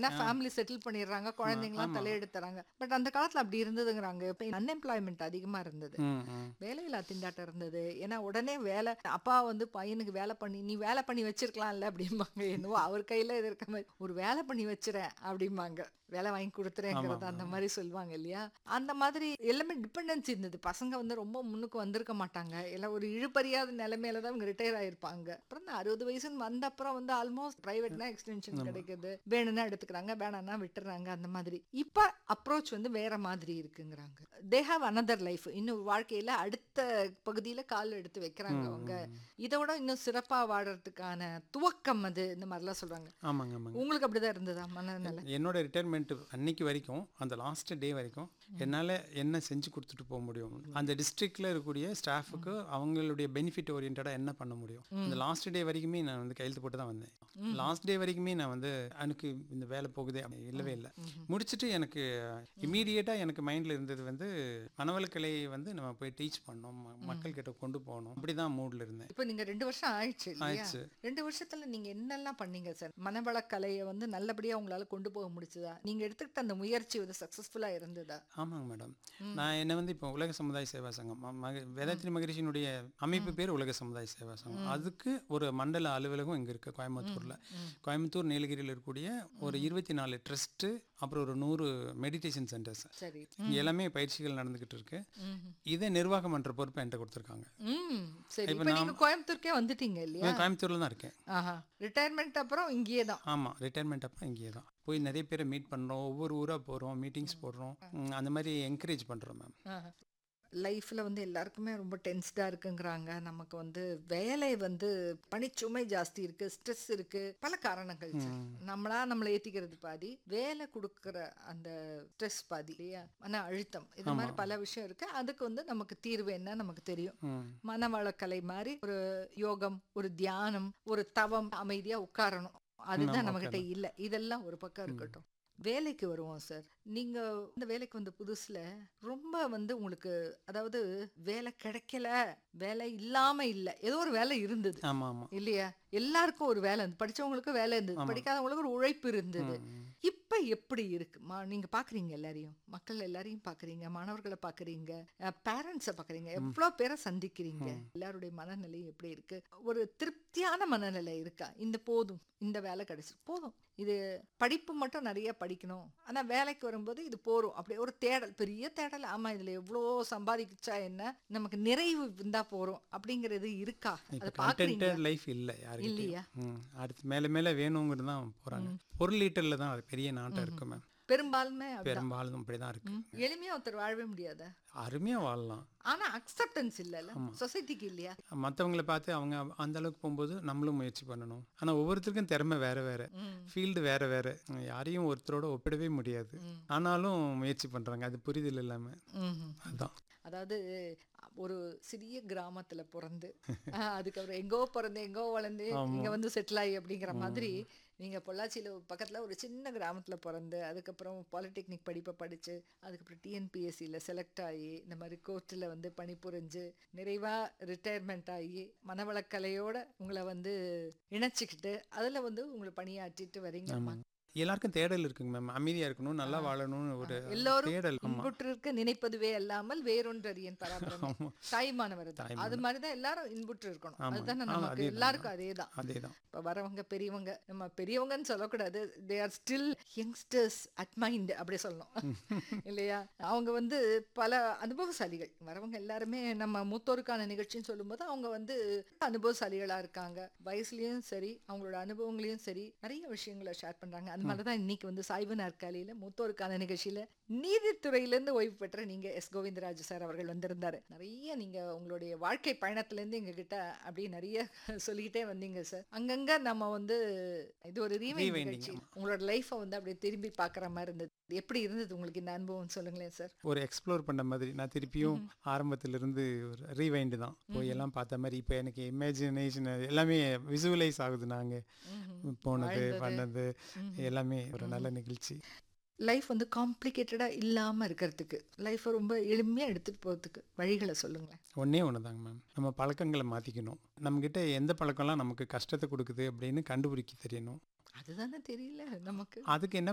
ஏன்னா family settle பண்ணிடுறாங்க குழந்தைங்களாம் ஆமா. தலையெடுத்துறாங்க பட் அந்த காலத்துல அப்படி இருந்ததுங்கிறாங்க இப்போ அன்எம்ப்ளாய்மெண்ட் அதிகமா இருந்தது ம், ம். வேலையில்லா திண்டாட்டம் இருந்தது ஏன்னா உடனே வேலை அப்பா வந்து பையனுக்கு வேலை பண்ணி நீ வேலை பண்ணி வச்சிருக்கலாம்ல அப்படிம்பாங்க என்னவோ அவர் கையில இது இருக்க மாதிரி ஒரு வேலை பண்ணி வச்சிரேன் அப்படிம்பாங்க வேலை வாங்கி கொடுத்துறேங்கிறது ஆமா, அந்த ஆமா. மாதிரி சொல்லுவாங்க இல்லையா அந்த மாதிரி எல்லாமே டிபெண்டன்சி இருந்தது பசங்க வந்து ரொம்ப முன்னுக்கு வந்திருக்க மாட்டாங்க எல்லாம் ஒரு இழுபறியாத நிலைமையில தான் இவங்க ரிட்டையர் ஆயிருப்பாங்க அப்புறம் இந்த அறுபது வயசுன்னு வந்த அப்புறம் வந்து ஆல்மோஸ்ட் பிரைவேட்னா எக்ஸ்டென்ஷன் ஆமா. கிடைக்குது வேணும்னா எடுத்துக்கிறாங்க வேணாம்னா விட்டுறாங்க அந்த மாதிரி இப்ப அப்ரோச் வந்து வேற மாதிரி இருக்குங்கிறாங்க தே ஹாவ் அனதர் லைஃப் இன்னும் வாழ்க்கையில அடுத்த பகுதியில கால் எடுத்து வைக்கிறாங்க ம், அவங்க ம். இதை விட இன்னும் சிறப்பா வாழறதுக்கான துவக்கம் அது இந்த மாதிரிலாம் சொல்றாங்க ஆமாங்க ஆமாங்க உங்களுக்கு அப்படிதான் இருந்ததா மனநிலை என்னோட ரிட்டையர்மெண்ட் அன்னைக்கு வரைக்கும் அந்த லாஸ்ட் டே வரைக்கும் என்னால் என்ன செஞ்சு கொடுத்துட்டு போக முடியும் அந்த டிஸ்ட்ரிக்டில் இருக்கக்கூடிய ஸ்டாஃபுக்கு அவங்களுடைய பெனிஃபிட் ஓரியன்டாக என்ன பண்ண முடியும் அந்த லாஸ்ட் டே வரைக்குமே நான் வந்து கையெழுத்து போட்டு தான் வந்தேன் லாஸ்ட் டே வரைக்குமே நான் வந்து எனக்கு இந்த வேலை போகுதே அப்படி இல்லவே இல்லை முடிச்சுட்டு எனக்கு இமீடியட்டாக எனக்கு மைண்டில் இருந்தது வந்து மனவளக்கலையை வந்து நம்ம போய் டீச் பண்ணோம் ம- மக்கள்கிட்ட கொண்டு போகணும் அப்படி தான் மூடில் இருந்தேன் இப்போ நீங்க ரெண்டு வருஷம் ஆயிடுச்சு இல்லையா ஆயிடுச்சு ரெண்டு வருஷத்துல நீங்க என்னெல்லாம் பண்ணீங்க சார் மனவள கலையை வந்து நல்லபடியா உங்களால கொண்டு போக முடிச்சுதா நீங்க எடுத்துக்கிட்ட அந்த முயற்சி வந்து சக்சஸ்ஃபுல்லா இருந்ததா ஆமாங்க மேடம் நான் என்ன வந்து இப்போ உலக சமுதாய சேவா சங்கம் ம- மக வேதாத்திரி மகரிஷியினுடைய அமைப்பு பேர் உலக சமுதாய சேவா சங்கம் அதுக்கு ஒரு மண்டல அலுவலகம் இங்கே இருக்குது கோயம்புத்தூரில் கோயம்புத்தூர் நீலகிரியில் இருக்கக்கூடிய ஒரு இருபத்தி நாலு ட்ரஸ்ட்டு அப்புறம் ஒரு நூறு மெடிடேஷன் சென்டர்ஸ் சரி இங்கே எல்லாமே பயிற்சிகள் நடந்துக்கிட்டு இருக்கு இதை நிர்வாகம் பண்ணுற பொறுப்பை என்கிட்ட கொடுத்துருக்காங்க ம் சரி இப்ப இப்போ நீங்க கோயம்புத்தூருக்கே வந்துட்டீங்க இல்லையா நான் கோயம்புத்தூரில் தான் இருக்கேன் ஆஹா ரிட்டையர்மெண்ட் அப்புறம் இங்கேயே தான் ஆமாம் ரிட்டையர்மெண்ட் அப்போ இங்கே தான் போய் நிறைய பேரை மீட் பண்ணுறோம் ஒவ்வொரு ஊராக போகிறோம் மீட்டிங்ஸ் போடுறோம் ம், அந்த மாதிரி என்கரேஜ் பண்ணுறோம் மேம் லைஃப்ல வந்து எல்லாருக்குமே ரொம்ப டென்ஸ்டா இருக்குங்கிறாங்க நமக்கு வந்து வேலை வந்து பணிச்சுமை ஜாஸ்தி இருக்கு ஸ்ட்ரெஸ் இருக்கு பல காரணங்கள் சார். நம்மளா நம்மளை ஏத்திக்கிறது பாதி வேலை கொடுக்குற அந்த ஸ்ட்ரெஸ் பாதி இல்லையா மன அழுத்தம் இது மாதிரி பல விஷயம் இருக்கு அதுக்கு வந்து நமக்கு தீர்வு என்ன நமக்கு தெரியும் ம் மனவளக்கலை மாதிரி ஒரு யோகம் ஒரு தியானம் ஒரு தவம் அமைதியா உட்காரணும் அதுதான் ஆமா, நம்ம கிட்ட இல்ல இதெல்லாம் ஒரு பக்கம் இருக்கட்டும் வேலைக்கு வருவோம் சார் நீங்க இந்த வேலைக்கு வந்த புதுசுல ரொம்ப வந்து உங்களுக்கு அதாவது வேலை கிடைக்கல வேலை இல்லாம இல்ல ஏதோ ஒரு வேலை இருந்தது ஆமாம் ஆமாம் இல்லையா எல்லாருக்கும் ஒரு வேலை இருந்தது படிச்சவங்களுக்கு வேலை இருந்தது படிக்காதவங்களுக்கு ஒரு உழைப்பு இருந்தது இப்ப எப்படி இருக்கு மா- நீங்க பாக்குறீங்க எல்லாரையும் மக்கள் எல்லாரையும் பாக்குறீங்க மாணவர்களை பாக்குறீங்க பேரண்ட்ஸை பாக்குறீங்க எவ்வளவு பேரை சந்திக்கிறீங்க எல்லாருடைய மனநிலை எப்படி இருக்கு ஒரு திருப்தியான மனநிலை இருக்கா இந்த போதும் இந்த வேலை கிடைச்சு போதும் இது படிப்பு மட்டும் நிறைய படிக்கணும் ஆனா வேலைக்கு வரும்போது இது போறோம் அப்படி ஒரு தேடல் பெரிய தேடல் ஆமா இதுல எவ்வளோ சம்பாதிச்சா என்ன நமக்கு நிறைவு இருந்தா போறோம் அப்படிங்கிறது இருக்கா இப்போ அதை பாக்குறீங்க கண்டென்டட் லைஃப் இல்லை இல்லையா? யாருக்கிட்டையும் ம் அடுத்து மேலே மேலே வேணுங்கிறது தான் போகிறாங்க பொருள் ஈட்டலில் தான் அது பெரிய நாட்டம் இருக்கு மேம் பெரும்பாலுமே அப்படிதான். பெரும்பாலும் அப்படி தான் இருக்கு ம். எளிமையா ஒருத்தர் வாழவே முடியாதா அருமையாக வாழலாம் ஆனா அக்செப்டன்ஸ் இல்லைல்ல சொசைட்டிக்கு இல்லையா மற்றவங்களை பார்த்து அவங்க அந்த அளவுக்கு போகும்போது நம்மளும் முயற்சி பண்ணணும் ஆனால் ஒவ்வொருத்தருக்கும் திறமை வேற வேற ஃபீல்டு வேற வேற யாரையும் ஒருத்தரோட ஒப்பிடவே முடியாது ஆனாலும் முயற்சி பண்ணுறாங்க அது புரிதல் இல்லாமல் அதுதான் அதாவது ஒரு சிறிய கிராமத்துல பிறந்து ஆஹ், அதுக்கப்புறம் எங்கோ பிறந்து எங்கோ வளர்ந்து இங்க வந்து செட்டில் ஆகி அப்படிங்கிற மாதிரி நீங்க பொள்ளாச்சியில பக்கத்துல ஒரு சின்ன கிராமத்துல பிறந்து அதுக்கப்புறம் பாலிடெக்னிக் படிப்பை படிச்சு அதுக்கப்புறம் டிஎன்பிஎஸ்சியில் செலக்ட் ஆகி இந்த மாதிரி கோர்ட்டில் வந்து பணிபுரிஞ்சு நிறைவா ரிட்டையர்மெண்ட் ஆகி மனவளக்கலையோட உங்களை வந்து இணைச்சிக்கிட்டு அதுல வந்து உங்களை பணியாற்றிட்டு வரீங்க எல்லாருக்கும் தேடல் இருக்குங்க மேம் அமைதியாக இருக்கணும் நல்லா வாழணும்னு ஒரு எல்லோரும் தேடல் ஆமாம் இன்புற்றிருக்க நினைப்பதுவே அல்லாமல் வேறொன்றறியன் பராபரம் தாய்மானவர் தான் அது மாதிரிதான் எல்லாரும் இன்புற்று இருக்கணும் ஆமா. அதுதானே ஆமா, நமக்கு அதேதான். எல்லாருக்கும் அதேதான் அதே தான் இப்ப வரவங்க பெரியவங்க நம்ம பெரியவங்கன்னு சொல்லக்கூடாது they are still youngsters at mind அப்படி சொல்லணும் இல்லையா அவங்க வந்து பல அனுபவசாலிகள் வரவங்க எல்லாருமே நம்ம மூத்தோருக்கான நிகழ்ச்சின்னு சொல்லும்போது அவங்க வந்து அனுபவசாலிகளா இருக்காங்க வயசுலயும் சரி அவங்களோட அனுபவங்களையும் சரி நிறைய விஷயங்களை ஷேர் பண்றாங்க அந்த மாதிரி தான் இன்னைக்கு வந்து சாய்வு நாற்காலியில மூத்தோருக்கான நிகழ்ச்சியில நீதித்துறையிலேருந்து ஓய்வு பெற்ற நீங்க எஸ் கோவிந்தராஜ் சார் அவர்கள் வந்திருந்தாரு நிறைய நீங்க உங்களுடைய வாழ்க்கை பயணத்துல இருந்து எங்க கிட்ட அப்படியே நிறைய சொல்லிக்கிட்டே வந்தீங்க சார் அங்கங்க நம்ம வந்து இது ஒரு ரீவைண்ட் Rewinding, நிகழ்ச்சி உங்களோட லைஃப்பை வந்து அப்படியே திரும்பி பார்க்குற மாதிரி இருந்தது எப்படி இருந்தது உங்களுக்கு இந்த அனுபவம் சொல்லுங்களேன் சார் ஒரு எக்ஸ்ப்ளோர் பண்ண மாதிரி நான் திருப்பியும் ஆரம்பத்துல இருந்து ஒரு ரீவைண்டு தான் போய் எல்லாம் பார்த்த மாதிரி இப்போ எனக்கு இமேஜினேஷன் எல்லாமே விசுவலைஸ் ஆகுது நாங்கள் போனது பண்ணது எல்லாமே ஒரு நல்ல நிகழ்ச்சி லைஃப் வந்து காம்ப்ளிகேட்டடாக இல்லாமல் இருக்கிறதுக்கு லைஃப்பை ரொம்ப எளிமையாக எடுத்துகிட்டு போகிறதுக்கு வழிகளை சொல்லுங்களேன் ஒன்றே ஒன்று தாங்க மேம் நம்ம பழக்கங்களை மாற்றிக்கணும் நம்மக்கிட்ட எந்த பழக்கம்லாம் நமக்கு கஷ்டத்தை கொடுக்குது அப்படின்னு கண்டுபிடிக்க தெரியணும் அதுதானே தெரியல நமக்கு அதுக்கு என்ன